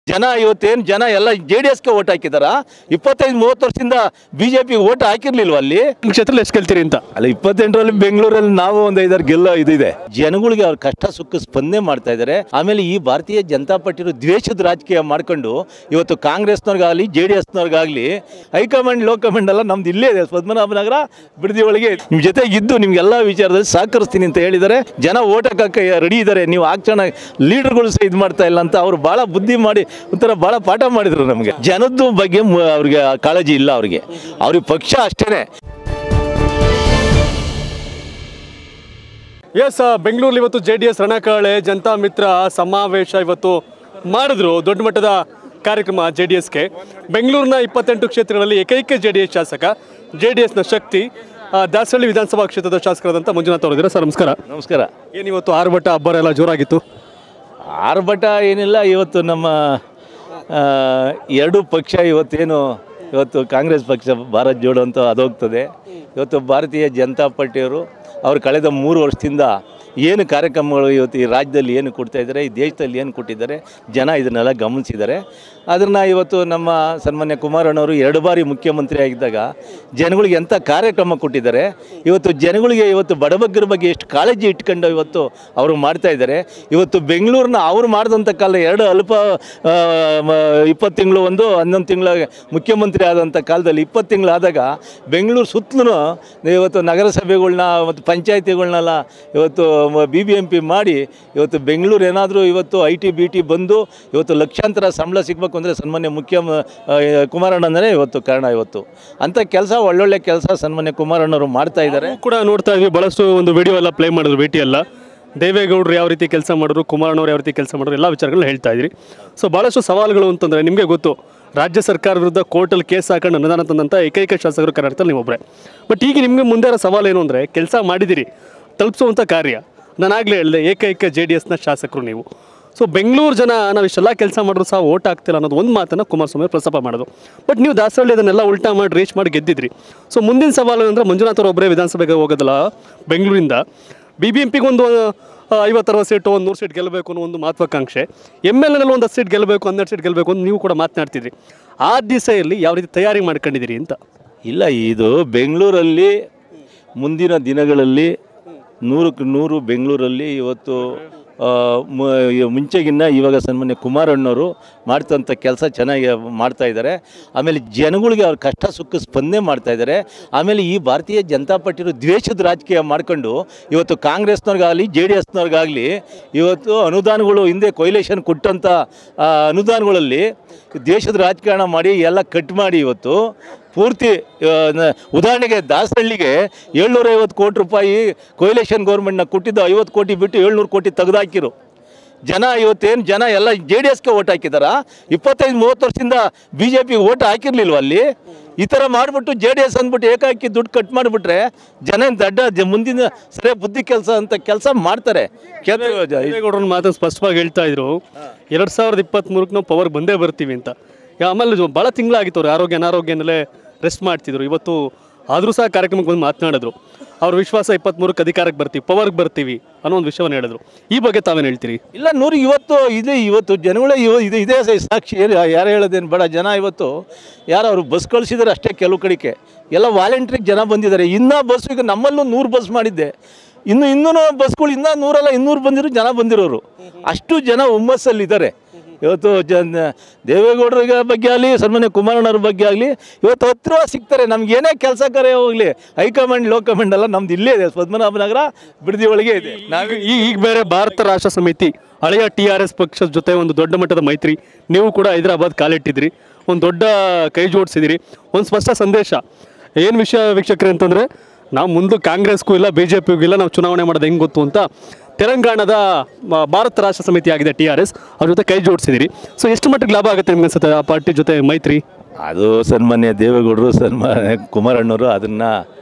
ಜನ ಇವತ್ತೇನು ಜನ ಎಲ್ಲ ಜೆ ಡಿ ಎಸ್ಗೆ ಓಟ್ ಹಾಕಿದಾರ ಇಪ್ಪತ್ತೈದು ಮೂವತ್ತು ವರ್ಷದಿಂದ ಬಿ ಜೆ ಪಿ ಓಟ್ ಹಾಕಿರ್ಲಿಲ್ವ ಅಲ್ಲಿ ಕ್ಷೇತ್ರದಲ್ಲಿ ಎಷ್ಟು ಗೆಲ್ತೀರಿ ಅಂತ ಅಲ್ಲ ಇಪ್ಪತ್ತೆಂಟರಲ್ಲಿ ಬೆಂಗಳೂರಲ್ಲಿ ನಾವು ಒಂದು ಐದಾರು ಗೆಲ್ಲೋ ಇದಿದೆ ಜನಗಳಿಗೆ ಅವ್ರ ಕಷ್ಟ ಸುಖ ಸ್ಪಂದನೆ ಮಾಡ್ತಾ ಇದ್ದಾರೆ ಆಮೇಲೆ ಈ ಭಾರತೀಯ ಜನತಾ ಪಾರ್ಟಿರು ದ್ವೇಷದ ರಾಜಕೀಯ ಮಾಡ್ಕೊಂಡು ಇವತ್ತು ಕಾಂಗ್ರೆಸ್ನವ್ರಿಗಾಗಲಿ ಜೆ ಡಿ ಎಸ್ನವ್ರಿಗಾಗಲಿ ಹೈಕಮಾಂಡ್ ಲೋ ಕಮಾಂಡ್ ಎಲ್ಲ ನಮ್ದು ಇಲ್ಲೇ ಇದೆ ಪದ್ಮನಾಭನಗರ ಬಿಡದಿ ಒಳಗೆ ನಿಮ್ಮ ಜೊತೆ ಇದ್ದು ನಿಮ್ಗೆಲ್ಲ ವಿಚಾರದಲ್ಲಿ ಸಹಕರಿಸ್ತೀನಿ ಅಂತ ಹೇಳಿದ್ದಾರೆ ಜನ ಓಟ್ ಹಾಕಕ್ಕೆ ರೆಡಿ ಇದ್ದಾರೆ ನೀವು ಹಾಕ್ಸೋಣ ಲೀಡರ್ಗಳು ಸಹ ಇದು ಮಾಡ್ತಾ ಇಲ್ಲ ಅಂತ ಅವ್ರು ಭಾಳ ಬುದ್ಧಿ ಮಾಡಿ ಒಂಥರ ಭಾಳ ಪಾಠ ಮಾಡಿದ್ರು ನಮಗೆ ಜನದ ಬಗ್ಗೆ ಮ- ಅವ್ರಿಗೆ ಕಾಳಜಿ ಇಲ್ಲ ಅವ್ರಿಗೆ ಅವ್ರಿಗೆ ಪಕ್ಷ ಅಷ್ಟೇನೆ ಎಸ್ ಬೆಂಗಳೂರಲ್ಲಿ ಇವತ್ತು ಜೆ ಡಿ ಎಸ್ ರಣಕಾಳೆ ಜನತಾ ಮಿತ್ರ ಸಮಾವೇಶ ಇವತ್ತು ಮಾಡಿದ್ರು ದೊಡ್ಡ ಮಟ್ಟದ ಕಾರ್ಯಕ್ರಮ ಜೆ ಡಿ ಎಸ್ಗೆ ಬೆಂಗಳೂರಿನ ಇಪ್ಪತ್ತೆಂಟು ಕ್ಷೇತ್ರಗಳಲ್ಲಿ ಏಕೈಕ ಜೆ ಡಿ ಎಸ್ ಶಾಸಕ ಜೆ ಡಿ ಎಸ್ನ ಶಕ್ತಿ ಆ, ದಾಸರಳ್ಳಿ ವಿಧಾನಸಭಾ ಕ್ಷೇತ್ರದ ಶಾಸಕರಾದಂಥ ಮಂಜುನಾಥ್ ಅವರಿದ್ದೀರಾ ಸರ್ ನಮಸ್ಕಾರ ನಮಸ್ಕಾರ ಏನಿವತ್ತು ಆರ್ಭಟ ಅಬ್ಬರ ಎಲ್ಲ ಜೋರಾಗಿತ್ತು ಆರ್ಭಟ ಏನಿಲ್ಲ ಇವತ್ತು ನಮ್ಮ ಆ, ಎರಡೂ ಪಕ್ಷ ಇವತ್ತೇನು ಇವತ್ತು ಕಾಂಗ್ರೆಸ್ ಪಕ್ಷ ಭಾರತ್ ಜೋಡೋ ಅಂತ ಅದೋಗ್ತದೆ ಇವತ್ತು ಭಾರತೀಯ ಜನತಾ ಪಾರ್ಟಿಯವರು ಅವರು ಕಳೆದ ಮೂರು ವರ್ಷದಿಂದ ಏನು ಕಾರ್ಯಕ್ರಮಗಳು ಇವತ್ತು ಈ ರಾಜ್ಯದಲ್ಲಿ ಏನು ಕೊಡ್ತಾ ಇದ್ದಾರೆ ಈ ದೇಶದಲ್ಲಿ ಏನು ಕೊಟ್ಟಿದ್ದಾರೆ ಜನ ಇದನ್ನೆಲ್ಲ ಗಮನಿಸಿದ್ದಾರೆ ಅದನ್ನು ಇವತ್ತು ನಮ್ಮ ಸನ್ಮಾನ್ಯ ಕುಮಾರಣ್ಣವರು ಎರಡು ಬಾರಿ ಮುಖ್ಯಮಂತ್ರಿ ಆಗಿದ್ದಾಗ ಜನಗಳಿಗೆ ಎಂಥ ಕಾರ್ಯಕ್ರಮ ಕೊಟ್ಟಿದ್ದಾರೆ ಇವತ್ತು ಜನಗಳಿಗೆ ಇವತ್ತು ಬಡಬಗ್ಗರ ಬಗ್ಗೆ ಎಷ್ಟು ಕಾಳಜಿ ಇಟ್ಕೊಂಡು ಇವತ್ತು ಅವರು ಮಾಡ್ತಾ ಇದ್ದಾರೆ ಇವತ್ತು ಬೆಂಗಳೂರಿನ ಅವ್ರು ಮಾಡಿದಂಥ ಕಾಲ ಎರಡು ಅಲ್ಪ ಆ, ಮ- ಇಪ್ಪತ್ತು ತಿಂಗಳು ಒಂದು ಹನ್ನೊಂದು ತಿಂಗಳ ಮುಖ್ಯಮಂತ್ರಿ ಆದಂಥ ಕಾಲದಲ್ಲಿ ಇಪ್ಪತ್ತು ತಿಂಗಳು ಆದಾಗ ಬೆಂಗಳೂರು ಸುತ್ತಲೂ ಇವತ್ತು ನಗರಸಭೆಗಳ್ನ ಮತ್ತು ಪಂಚಾಯತಿಗಳ್ನೆಲ್ಲ ಇವತ್ತು ಬಿ ಬಿ ಎಂ ಪಿ ಮಾಡಿ ಇವತ್ತು ಬೆಂಗಳೂರು ಏನಾದರೂ ಇವತ್ತು ಐ ಟಿ ಬಿ ಟಿ ಬಂದು ಇವತ್ತು ಲಕ್ಷಾಂತರ ಸಂಬಳ ಸಿಗಬೇಕು ಅಂದರೆ ಸನ್ಮಾನ್ಯ ಮುಖ್ಯ ಕುಮಾರಣ್ಣನೇ ಇವತ್ತು ಕಾರಣ ಇವತ್ತು ಅಂಥ ಕೆಲಸ ಒಳ್ಳೊಳ್ಳೆ ಕೆಲಸ ಸನ್ಮಾನ್ಯ ಕುಮಾರಣ್ಣವರು ಮಾಡ್ತಾ ಇದ್ದಾರೆ ನಾವು ಕೂಡ ನೋಡ್ತಾ ಇದ್ವಿ ಭಾಳಷ್ಟು ಒಂದು ವಿಡಿಯೋ ಎಲ್ಲ ಪ್ಲೇ ಮಾಡಿದ್ರು ಭೇಟಿ ಎಲ್ಲ ದೇವೇಗೌಡರು ಯಾವ ರೀತಿ ಕೆಲಸ ಮಾಡಿದ್ರು ಕುಮಾರಣ್ಣವ್ರು ಯಾವ ರೀತಿ ಕೆಲಸ ಮಾಡಿದ್ರು ಎಲ್ಲ ವಿಚಾರಗಳನ್ನ ಹೇಳ್ತಾ ಇದ್ರಿ ಸೊ ಭಾಳಷ್ಟು ಸವಾಲುಗಳು ಅಂತಂದರೆ ನಿಮಗೆ ಗೊತ್ತು ರಾಜ್ಯ ಸರ್ಕಾರ ವಿರುದ್ಧ ಕೋರ್ಟಲ್ಲಿ ಕೇಸ್ ಹಾಕೊಂಡು ಅನುದಾನ ತಂದಂಥ ಏಕೈಕ ಶಾಸಕರು ಕರ್ನಾಟಕದಲ್ಲಿ ನೀವೊಬ್ಬರೇ ಬಟ್ ಈಗ ನಿಮಗೆ ಮುಂದೆ ಇರೋ ಸವಾಲು ಏನು ಅಂದರೆ ಕೆಲಸ ಮಾಡಿದಿರಿ ತಲುಪಿಸುವಂಥ ಕಾರ್ಯ ನಾನಾಗಲೇ ಹೇಳಿದೆ ಏಕೈಕ ಜೆ ಡಿ ಎಸ್ನ ಶಾಸಕರು ನೀವು ಸೊ ಬೆಂಗಳೂರು ಜನ ನಾವು ಇಷ್ಟೆಲ್ಲ ಕೆಲಸ ಮಾಡಿದ್ರು ಸಹ ಓಟ್ ಆಗ್ತಿಲ್ಲ ಅನ್ನೋದು ಒಂದು ಮಾತನ್ನು ಕುಮಾರಸ್ವಾಮಿ ಅವ್ರು ಪ್ರಸ್ತಾಪ ಮಾಡೋದು ಬಟ್ ನೀವು ದಾಸರಳ್ಳಿ ಅದನ್ನೆಲ್ಲ ಉಲ್ಟಾ ಮಾಡಿ ರೀಚ್ ಮಾಡಿ ಗೆದ್ದಿದ್ರಿ ಸೊ ಮುಂದಿನ ಸವಾಲು ಅಂದರೆ ಮಂಜುನಾಥ್ ಅವರು ಒಬ್ಬರೇ ವಿಧಾನಸಭೆಗೆ ಹೋಗೋದಲ್ಲ ಬೆಂಗಳೂರಿಂದ ಬಿ ಬಿ ಎಂ ಪಿಗೆ ಒಂದು ಐವತ್ತರವತ್ತು ಸೀಟು ಒಂದು ನೂರು ಸೀಟ್ ಗೆಲ್ಲಬೇಕು ಅನ್ನೋ ಒಂದು ಮಹತ್ವಾಕಾಂಕ್ಷೆ ಎಮ್ ಎಲ್ ಎನಲ್ಲಿ ಒಂದು ಹತ್ತು ಸೀಟ್ ಗೆಲ್ಲಬೇಕು ಹನ್ನೆರಡು ಸೀಟ್ ಗೆಲ್ಲಬೇಕು ಅಂತ ನೀವು ಕೂಡ ಮಾತನಾಡ್ತಿದ್ರಿ ಆ ದಿಸೆಯಲ್ಲಿ ಯಾವ ರೀತಿ ತಯಾರಿ ಮಾಡ್ಕೊಂಡಿದ್ದೀರಿ ಅಂತ ಇಲ್ಲ ಇದು ಬೆಂಗಳೂರಲ್ಲಿ ಮುಂದಿನ ದಿನಗಳಲ್ಲಿ ನೂರಕ್ಕೆ ನೂರು ಬೆಂಗಳೂರಲ್ಲಿ ಇವತ್ತು ಆ, ಮು- ಮುಂಚೆಗಿನ್ನ ಇವಾಗ ಸನ್ಮಾನ್ಯ ಕುಮಾರಣ್ಣವರು ಮಾಡ್ತಂಥ ಕೆಲಸ ಚೆನ್ನಾಗಿ ಮಾಡ್ತಾ ಇದ್ದಾರೆ ಆಮೇಲೆ ಜನಗಳಿಗೆ ಅವ್ರ ಕಷ್ಟ ಸುಖ ಸ್ಪಂದನೆ ಮಾಡ್ತಾ ಇದ್ದಾರೆ ಆಮೇಲೆ ಈ ಭಾರತೀಯ ಜನತಾ ಪಾರ್ಟಿರು ದ್ವೇಷದ ರಾಜಕೀಯ ಮಾಡ್ಕೊಂಡು ಇವತ್ತು ಕಾಂಗ್ರೆಸ್ನವ್ರಿಗಾಗಲಿ ಜೆ ಡಿ ಎಸ್ನವ್ರಿಗಾಗಲಿ ಇವತ್ತು ಅನುದಾನಗಳು ಹಿಂದೆ ಕೊಯ್ಲೇಷನ್ ಕೊಟ್ಟಂಥ ಆ, ಅನುದಾನಗಳಲ್ಲಿ ದೇಶದ ರಾಜಕಾರಣ ಮಾಡಿ ಎಲ್ಲ ಕಟ್ ಮಾಡಿ ಇವತ್ತು ಪೂರ್ತಿ ಆ, ನ- ಉದಾಹರಣೆಗೆ ದಾಸಹಳ್ಳಿಗೆ ಏಳ್ನೂರೈವತ್ತು ಕೋಟಿ ರೂಪಾಯಿ ಕೊಯ್ಲೇಷನ್ ಗೌರ್ಮೆಂಟ್ನ ಕೊಟ್ಟಿದ್ದು ಐವತ್ತು ಕೋಟಿ ಬಿಟ್ಟು ಏಳ್ನೂರು ಕೋಟಿ ತೆಗೆದಾಕಿರು ಜನ ಇವತ್ತೇನು ಜನ ಎಲ್ಲ ಜೆ ಡಿ ಎಸ್ಗೆ ಓಟ್ ಹಾಕಿದಾರ ಇಪ್ಪತ್ತೈದು ಮೂವತ್ತು ವರ್ಷದಿಂದ ಬಿ ಜೆ ಪಿ ಓಟ್ ಹಾಕಿರ್ಲಿಲ್ವ ಅಲ್ಲಿ ಈ ಥರ ಮಾಡಿಬಿಟ್ಟು ಜೆ ಡಿ ಎಸ್ ಅಂದ್ಬಿಟ್ಟು ಏಕಾಕಿ ದುಡ್ಡು ಕಟ್ ಮಾಡಿಬಿಟ್ರೆ ಜನ ಏನ್ ದಡ್ಡ ಜ- ಮುಂದಿನ ಸರಿಯಾಗಿ ಬುದ್ಧಿ ಕೆಲಸ ಅಂತ ಕೆಲಸ ಮಾಡ್ತಾರೆ ಕ್ಷೇತ್ರ ದೇವೇಗೌಡರ ಮಾತನ್ನು ಸ್ಪಷ್ಟವಾಗಿ ಹೇಳ್ತಾ ಇದ್ರು ಎರಡು ಸಾವಿರದ ಇಪ್ಪತ್ತ್ಮೂರಕ್ಕೆ ನಾವು ಪವರ್ ಬಂದೇ ಬರ್ತೀವಿ ಅಂತ ಯಾ- ಆಮೇಲೆ ಜೊ- ಭಾಳ ತಿಂಗಳಾಗಿತ್ತು ಅವ್ರು ಆರೋಗ್ಯ ಅನಾರೋಗ್ಯನಲ್ಲೇ ರೆಸ್ಟ್ ಮಾಡ್ತಿದ್ರು ಇವತ್ತು ಆದರೂ ಸಹ ಕಾರ್ಯಕ್ರಮಕ್ಕೆ ಬಂದು ಮಾತನಾಡಿದ್ರು ಅವ್ರ ವಿಶ್ವಾಸ ಇಪ್ಪತ್ತ್ಮೂರಕ್ಕೆ ಅಧಿಕಾರಕ್ಕೆ ಬರ್ತೀವಿ ಪವರ್ಗೆ ಬರ್ತೀವಿ ಅನ್ನೋ ಒಂದು ವಿಷಯವನ್ನು ಹೇಳಿದ್ರು ಈ ಬಗ್ಗೆ ತಾವೇನು ಹೇಳ್ತೀರಿ ಇಲ್ಲ ನೂರು ಇವತ್ತು ಇದೆ ಇವತ್ತು ಜನಗಳೇ ಇವ ಇದು ಇದೇ ಸ- ಸಾಕ್ಷಿ ಏನು ಯಾರು ಹೇಳೋದೇನು ಬೇಡ ಜನ ಇವತ್ತು ಯಾರು ಅವರು ಬಸ್ ಕಳಿಸಿದ್ದಾರೆ ಅಷ್ಟೇ ಕೆಲವು ಕಡೆಗೆ ಎಲ್ಲ ವಾಲಂಟ್ರಿಗೆ ಜನ ಬಂದಿದ್ದಾರೆ ಇನ್ನೂ ಬಸ್ ಈಗ ನಮ್ಮಲ್ಲೂ ನೂರು ಬಸ್ ಮಾಡಿದ್ದೆ ಇನ್ನು ಇನ್ನೂ ಬಸ್ಗಳು ಇನ್ನೂ ನೂರಲ್ಲ ಇನ್ನೂರು ಬಂದಿರೋ ಜನ ಬಂದಿರೋರು ಅಷ್ಟು ಜನ ಹುಮ್ಮಸ್ಸಲ್ಲಿದ್ದಾರೆ ಇವತ್ತು ಜನ ದೇವೇಗೌಡರ ಬಗ್ಗೆ ಆಗಲಿ ಸನ್ಮಾನ್ಯ ಕುಮಾರಣ್ಣವ್ರ ಬಗ್ಗೆ ಆಗಲಿ ಇವತ್ತು ಹತ್ತಿರ ಸಿಗ್ತಾರೆ ನಮ್ಗೆ ಏನೇ ಕೆಲಸ ಕಾರ್ಯ ಹೋಗಲಿ ಹೈಕಮಾಂಡ್ ಲೋ ಕಮಾಂಡ್ ಎಲ್ಲ ನಮ್ದು ಇಲ್ಲೇ ಇದೆ ಪದ್ಮನಾಭನಗರ ಬಿಡದಿ ಒಳಗೆ ಇದೆ ನಾವು ಈಗ ಈಗ ಬೇರೆ ಭಾರತ ರಾಷ್ಟ್ರ ಸಮಿತಿ ಹಳೆಯ ಟಿ ಆರ್ ಎಸ್ ಪಕ್ಷದ ಜೊತೆ ಒಂದು ದೊಡ್ಡ ಮಟ್ಟದ ಮೈತ್ರಿ ನೀವು ಕೂಡ ಹೈದರಾಬಾದ್ ಕಾಲಿಟ್ಟಿದ್ರಿ ಒಂದು ದೊಡ್ಡ ಕೈ ಜೋಡಿಸಿದಿರಿ ಒಂದು ಸ್ಪಷ್ಟ ಸಂದೇಶ ಏನು ವಿಷಯ ವೀಕ್ಷಕರೇ ಅಂತಂದರೆ ನಾವು ಮುಂದೆ ಕಾಂಗ್ರೆಸ್ಗೂ ಇಲ್ಲ ಬಿ ಜೆ ಪಿಗೂ ಇಲ್ಲ ನಾವು ಚುನಾವಣೆ ಮಾಡೋದು ಹೆಂಗೆ ಗೊತ್ತು ಅಂತ ತೆಲಂಗಾಣದ ಮ- ಭಾರತ ರಾಷ್ಟ್ರ ಸಮಿತಿ ಆಗಿದೆ ಟಿ ಆರ್ ಎಸ್ ಅವ್ರ ಜೊತೆ ಕೈ ಜೋಡಿಸಿದಿರಿ ಸೊ ಎಷ್ಟು ಮಟ್ಟಿಗೆ ಲಾಭ ಆಗುತ್ತೆ ನಿಮ್ಗೆ ಅನ್ಸುತ್ತೆ ಆ ಪಾರ್ಟಿ ಜೊತೆ ಮೈತ್ರಿ ಅದು ಸನ್ಮಾನ್ಯ ದೇವೇಗೌಡರು ಸನ್ಮಾನ್ಯ ಕುಮಾರಣ್ಣವರು ಅದನ್ನು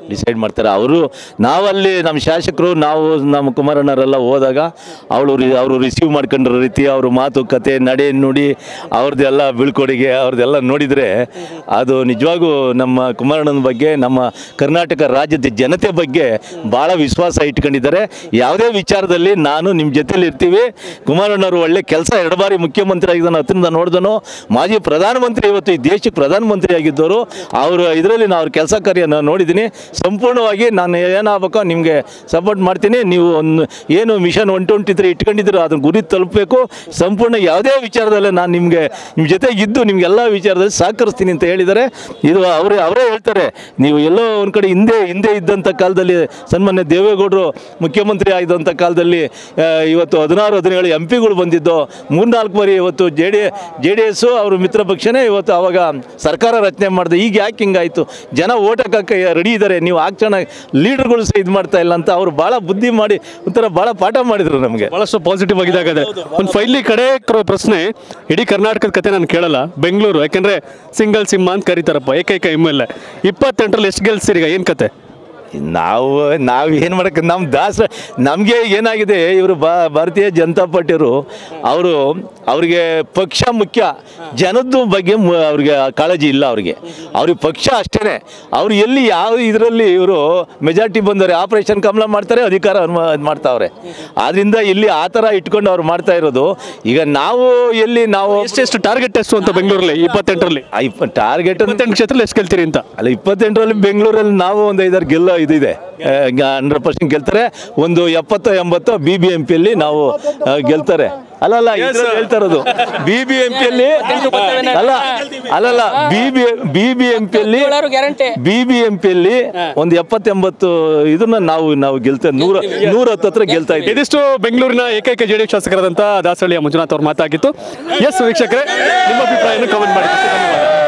ಡಿಸೈಡ್ ಮಾಡ್ತಾರೆ ಅವರು ನಾವಲ್ಲಿ ನಮ್ಮ ಶಾಸಕರು ನಾವು ನಮ್ಮ ಕುಮಾರಣ್ಣರೆಲ್ಲ ಹೋದಾಗ ಅವಳು ಅವರು ರಿಸೀವ್ ಮಾಡ್ಕೊಂಡಿರೋ ರೀತಿ ಅವ್ರ ಮಾತುಕತೆ ನಡೆ ನುಡಿ ಅವ್ರದ್ದೆಲ್ಲ ಬೀಳ್ಕೊಡುಗೆ ಅವ್ರದ್ದೆಲ್ಲ ನೋಡಿದರೆ ಅದು ನಿಜವಾಗೂ ನಮ್ಮ ಕುಮಾರಣ್ಣನ ಬಗ್ಗೆ ನಮ್ಮ ಕರ್ನಾಟಕ ರಾಜ್ಯದ ಜನತೆ ಬಗ್ಗೆ ಭಾಳ ವಿಶ್ವಾಸ ಇಟ್ಕೊಂಡಿದ್ದಾರೆ ಯಾವುದೇ ವಿಚಾರದಲ್ಲಿ ನಾನು ನಿಮ್ಮ ಜೊತೆಲಿ ಇರ್ತೀವಿ ಕುಮಾರಣ್ಣವರು ಒಳ್ಳೆ ಕೆಲಸ ಎರಡು ಬಾರಿ ಮುಖ್ಯಮಂತ್ರಿ ಆಗಿದ್ದಾನೆ ಹತ್ತಿರದ ನೋಡಿದನು ಮಾಜಿ ಪ್ರಧಾನಮಂತ್ರಿ ಇವತ್ತು ಈ ದೇಶಕ್ಕೆ ಪ್ರಧಾನಮಂತ್ರಿ ಆಗಿದ್ದವರು ಅವರು ಇದರಲ್ಲಿ ನಾನು ಅವ್ರ ಕೆಲಸ ಕಾರ್ಯ ನಾನು ನೋಡಿದ್ದೀನಿ ಸಂಪೂರ್ಣವಾಗಿ ನಾನು ಏನಾಗಬೇಕೋ ನಿಮಗೆ ಸಪೋರ್ಟ್ ಮಾಡ್ತೀನಿ ನೀವು ಒಂದು ಏನು ಮಿಷನ್ ಒನ್ ಟ್ವೆಂಟಿ ತ್ರೀ ಇಟ್ಕೊಂಡಿದ್ದೀರೋ ಅದನ್ನ ಗುರಿ ತಲುಪಬೇಕು ಸಂಪೂರ್ಣ ಯಾವುದೇ ವಿಚಾರದಲ್ಲೇ ನಾನು ನಿಮಗೆ ನಿಮ್ಮ ಜೊತೆಗೆ ಇದ್ದು ನಿಮಗೆಲ್ಲ ವಿಚಾರದಲ್ಲಿ ಸಹಕರಿಸ್ತೀನಿ ಅಂತ ಹೇಳಿದ್ದಾರೆ ಇದು ಅವರೇ ಅವರೇ ಹೇಳ್ತಾರೆ ನೀವು ಎಲ್ಲೋ ಒಂದು ಕಡೆ ಹಿಂದೆ ಹಿಂದೆ ಇದ್ದಂಥ ಕಾಲದಲ್ಲಿ ಸನ್ಮಾನ್ಯ ದೇವೇಗೌಡರು ಮುಖ್ಯಮಂತ್ರಿ ಆಗಿದ್ದಂಥ ಕಾಲದಲ್ಲಿ ಆ, ಇವತ್ತು ಹದಿನಾರು ಹದಿನೇಳು ಎಂ ಪಿಗಳು ಬಂದಿದ್ದು ಮೂರ್ನಾಲ್ಕು ಬಾರಿ ಇವತ್ತು J D J D S ಅವ್ರ ಮಿತ್ರ ಪಕ್ಷನೇ ಇವತ್ತು ಅವಾಗ ಸರ್ಕಾರ ರಚನೆ ಮಾಡಿದೆ ಈಗ ಯಾಕೆ ಹಿಂಗಾಯಿತು ಜನ ಓಟ್ ಹಾಕಕ್ಕೆ ರೆಡಿ ಇದ್ದಾರೆ ನೀವು ಹಾಕ್ಸೋಣ ಲೀಡರ್ಗಳು ಸಹ ಇದು ಮಾಡ್ತಾ ಇಲ್ಲ ಅಂತ ಅವರು ಭಾಳ ಬುದ್ಧಿ ಮಾಡಿ ಒಂಥರ ಭಾಳ ಪಾಠ ಮಾಡಿದರು ನಮಗೆ ಬಹಳಷ್ಟು ಪಾಸಿಟಿವ್ ಆಗಿದೆ ಹಾಗಾದ್ರೆ ಒಂದು ಫೈಲಿ ಕಡೆ ಕ್ರ- ಪ್ರಶ್ನೆ ಇಡೀ ಕರ್ನಾಟಕದ ಕತೆ ನಾನು ಕೇಳಲ್ಲ ಬೆಂಗಳೂರು ಯಾಕೆಂದ್ರೆ ಸಿಂಗಲ್ ಸಿಂಹ ಅಂತ ಕರೀತಾರಪ್ಪ ಏಕೈಕ ಎಮ್ ಎಲ್ ಎ ಇಪ್ಪತ್ತೆಂಟರಲ್ಲಿ ಎಷ್ಟು ಗೆಲ್ಸಿರಿ ಈಗ ಏನು ಕತೆ ನಾವು ನಾವು ಏನು ಮಾಡಕ್ಕೆ ನಮ್ಮ ದಾಸ ನಮಗೆ ಏನಾಗಿದೆ ಇವರು ಬಾ ಭಾರತೀಯ ಜನತಾ ಪಾರ್ಟಿಯವರು ಅವರು ಅವರಿಗೆ ಪಕ್ಷ ಮುಖ್ಯ ಜನದ ಬಗ್ಗೆ ಮು- ಅವ್ರಿಗೆ ಕಾಳಜಿ ಇಲ್ಲ ಅವ್ರಿಗೆ ಅವ್ರಿಗೆ ಪಕ್ಷ ಅಷ್ಟೇ ಅವ್ರು ಎಲ್ಲಿ ಯಾವ ಇದರಲ್ಲಿ ಇವರು ಮೆಜಾರಿಟಿ ಬಂದವ್ರೆ ಆಪರೇಷನ್ ಕಮಲ ಮಾಡ್ತಾರೆ ಅಧಿಕಾರ ಅನ್ಮ- ಇದ್ ಮಾಡ್ತಾವ್ರೆ ಆದ್ರಿಂದ ಇಲ್ಲಿ ಆ ಥರ ಇಟ್ಕೊಂಡು ಅವ್ರು ಮಾಡ್ತಾ ಇರೋದು ಈಗ ನಾವು ಎಲ್ಲಿ ನಾವು ಎಷ್ಟೆಷ್ಟು ಟಾರ್ಗೆಟ್ ಎಷ್ಟು ಅಂತ ಬೆಂಗಳೂರಲ್ಲಿ ಇಪ್ಪತ್ತೆಂಟರಲ್ಲಿ ಟಾರ್ಗೆಟ್ ಇಪ್ಪತ್ತೆಂಟು ಕ್ಷೇತ್ರದಲ್ಲಿ ಎಷ್ಟು ಗೆಲ್ತೀರಿ ಅಂತ ಅಲ್ಲ ಇಪ್ಪತ್ತೆಂಟರಲ್ಲಿ ಬೆಂಗಳೂರಲ್ಲಿ ನಾವು ಒಂದು ಐದಾರು ಗೆಲ್ಲ ಇದಿದೆ ಹಂಡ್ರೆಡ್ ಪರ್ಸೆಂಟ್ ಗೆಲ್ತಾರೆ ಒಂದು ಎಪ್ಪತ್ತು ಎಂಬತ್ತು ಬಿ ಬಿ ಎಂ ಪಿಯಲ್ಲಿ ನಾವು ಆ, ಗೆಲ್ತಾರೆ ಅಲ್ಲಲ್ಲ ಇದ್ರಲ್ಲಿ ಹೇಳ್ತಾ ಇರೋದು ಬಿ ಬಿ ಎಂ ಪಿಯಲ್ಲಿ ಅಲ್ಲ ಅಲ್ಲಲ್ಲ B B B B M ಪಿಯಲ್ಲಿ ಗ್ಯಾರಂಟಿ ಬಿ ಬಿ ಎಂ ಪಿಯಲ್ಲಿ ಒಂದು ಎಪ್ಪತ್ತೆಂಬತ್ತು ಇದನ್ನ ನಾವು ನಾವು ಗೆಲ್ತೇವೆ ನೂರ ನೂರ ಹತ್ತು ಹತ್ರ ಗೆಲ್ತಾ ಇದ್ದೀವಿ ಇದಿಷ್ಟು ಬೆಂಗಳೂರಿನ ಏಕೈಕ ಜೆ ಡಿ ಎಸ್ ಶಾಸಕರಾದಂಥ ದಾಸರಳ್ಳಿಯ ಮಂಜುನಾಥ್ ಅವ್ರ ಮಾತಾಗಿತ್ತು ಎಸ್ ವೀಕ್ಷಕರೇ ನಿಮ್ಮ ಅಭಿಪ್ರಾಯವನ್ನು ಕಮೆಂಟ್ ಮಾಡಿ ಧನ್ಯವಾದ